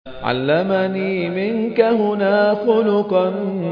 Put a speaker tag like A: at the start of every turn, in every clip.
A: علمني منك هنا خلقا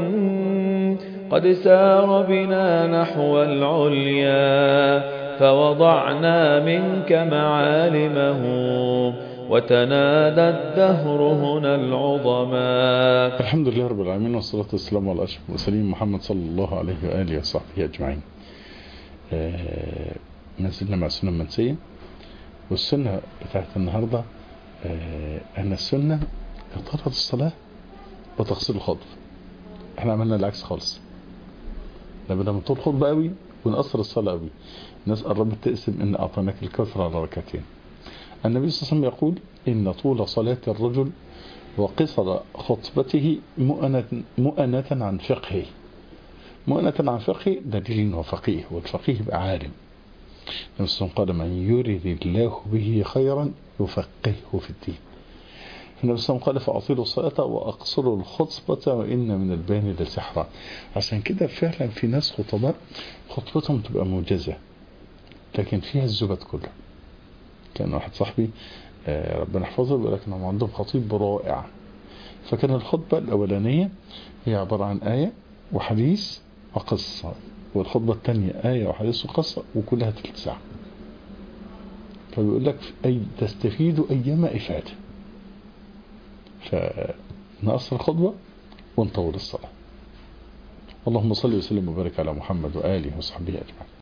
A: قد سار بنا نحو العليا فوضعنا منك معالمه وتنادى الدهر هنا العظما
B: الحمد لله رب العالمين والصلاة والسلام على أشرف المرسلين محمد صلى الله عليه وآله وصحبه أجمعين آه ما زلنا مع سنة منسية والسنة بتاعت النهاردة آه أن السنة إطارة الصلاة وتقصير الخطبة احنا عملنا العكس خالص لما نطول خطبة قوي ونقصر الصلاة قوي الناس قربت تقسم ان اعطيناك الكثرة على ركعتين النبي صلى الله عليه وسلم يقول ان طول صلاة الرجل وقصر خطبته مؤنة, مؤنة عن فقهه مؤنة عن فقهه دليل وفقيه والفقيه يبقى عالم النبي صلى الله عليه وسلم قال من يرد الله به خيرا يفقهه في الدين النبي صلى الله عليه وسلم قال فأطيلوا الصلاة وأقصروا الخطبة وإن من البين لسحرا عشان كده فعلا في ناس خطباء خطبتهم تبقى موجزة لكن فيها الزبد كله كان واحد صاحبي ربنا يحفظه بيقول لك انهم عندهم خطيب رائع فكان الخطبة الأولانية هي عبارة عن آية وحديث وقصة والخطبة الثانية آية وحديث وقصة وكلها تلت ساعة فبيقول لك أي تستفيد أيما إفادة فنقصر الخطبة ونطول الصلاة اللهم صل وسلم وبارك على محمد وآله وصحبه أجمعين